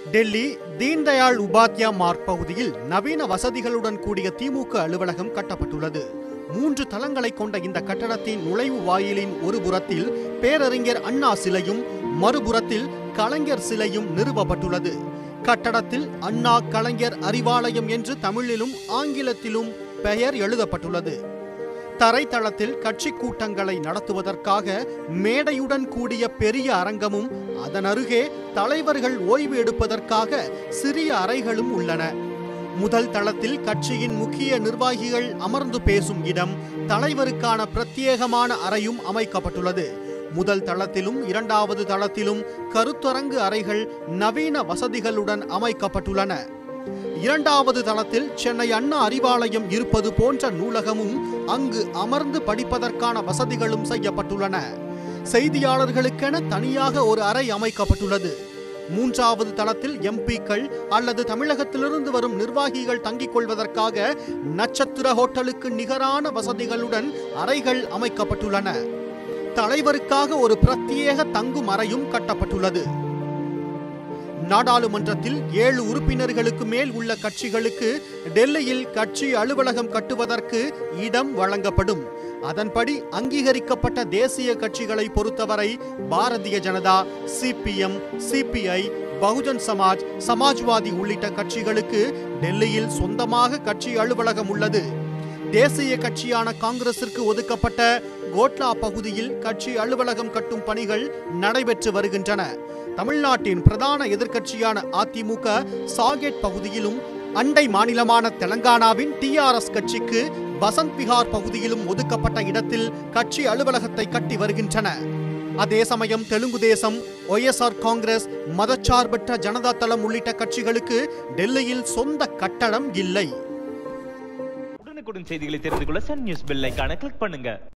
Delhi Deendayal Upadhyay mark பகுதியில் நவீன வசதிகளுடன் கூடிய திமுக அலுவலகம் கட்டப்பட்டுள்ளது மூன்று தளங்களை கொண்ட இந்த கட்டடத்தின் நுழைவு வாயிலின் ஒரு புறத்தில் பேரறிஞர் அண்ணா சிலையும் மறுபுறத்தில் கலைஞர் சிலையும் நிறுவப்பட்டுள்ளது கட்டடத்தில் அண்ணா கலைஞர் அறிவாலயம் என்று தமிழிலும் ஆங்கிலத்திலும் பெயர் எழுதப்பட்டுள்ளது தரைத்தளத்தில் கட்சி கூட்டங்களை நடத்துவதற்காக மேடையுடன் கூடிய பெரிய அரங்கமும் அதன் அருகே தலைவர்கள் ஓய்வு எடுப்பதற்காக சிறிய அறைகளும் உள்ளன முதல் தளத்தில் கட்சியின் முக்கிய நிர்வாகிகள் அமர்ந்து பேசும் இடம் தலைவருக்கான பிரத்யேகமான அறையும் அமைக்கப்பட்டுள்ளது முதல் தளத்திலும் இரண்டாவது தளத்திலும் கருத்தரங்கு அறைகள் நவீன வசதிகளுடன் அமைக்கப்பட்டுள்ளன இரண்டாவது தளத்தில் சென்னை அண்ணா அறிவாலயம் இருப்பது போன்ற நூலகமும் அங்கு அமர்ந்து படிப்பதற்கான வசதிகளும் செய்யப்பட்டுள்ளன செய்தியாளர்களுக்கென தனியாக ஒரு அறை அமைக்கப்பட்டுள்ளது மூன்றாவது தளத்தில் எம்பிக்கள் அல்லது தமிழகத்திலிருந்து வரும் நிர்வாகிகள் தங்கிக் கொள்வதற்காக நட்சத்திர ஹோட்டலுக்கு நிகரான வசதிகளுடன் அறைகள் அமைக்கப்பட்டுள்ளன தலைவருக்காக ஒரு பிரத்யேக தங்கும் அறையும் கட்டப்பட்டுள்ளது நாடாளுமன்றத்தில் ஏழு உறுப்பினர்களுக்கு மேல் உள்ள கட்சிகளுக்கு டெல்லியில் கட்சி அலுவலகம் கட்டுவதற்கு இடம் வழங்கப்படும் அதன்படி அங்கீகரிக்கப்பட்ட தேசிய கட்சிகளை பொறுத்தவரை பாரதிய ஜனதா சிபிஎம் சிபிஐ பகுஜன் சமாஜ் சமாஜ்வாதி உள்ளிட்ட கட்சிகளுக்கு டெல்லியில் சொந்தமாக கட்சி அலுவலகம் உள்ளது தேசிய கட்சியான காங்கிரசிற்கு ஒதுக்கப்பட்ட கோட்லா பகுதியில் கட்சி அலுவலகம் கட்டும் பணிகள் நடைபெற்று வருகின்றன தமிழ்நாட்டின் பிரதான எதிர்க்கட்சியான அதிமுக சாகேட் பகுதியிலும் அண்டை மாநிலமான தெலங்கானாவின் டிஆர்எஸ் கட்சிக்கு வசந்த் விஹார் பகுதியிலும் ஒதுக்கப்பட்ட இடத்தில் கட்சி அலுவலகத்தை கட்டி வருகின்றன அதே சமயம் தெலுங்கு தேசம் ஒய்எஸ்ஆர் காங்கிரஸ் மதச்சார்பற்ற ஜனதா தளம் உள்ளிட்ட கட்சிகளுக்கு டெல்லியில் சொந்த கட்டடம் இல்லை உடனுக்குடன் செய்திகளை தெரிந்து கொள்ள சன் நியூஸ் பெல் ஐகானை கிளிக் பண்ணுங்க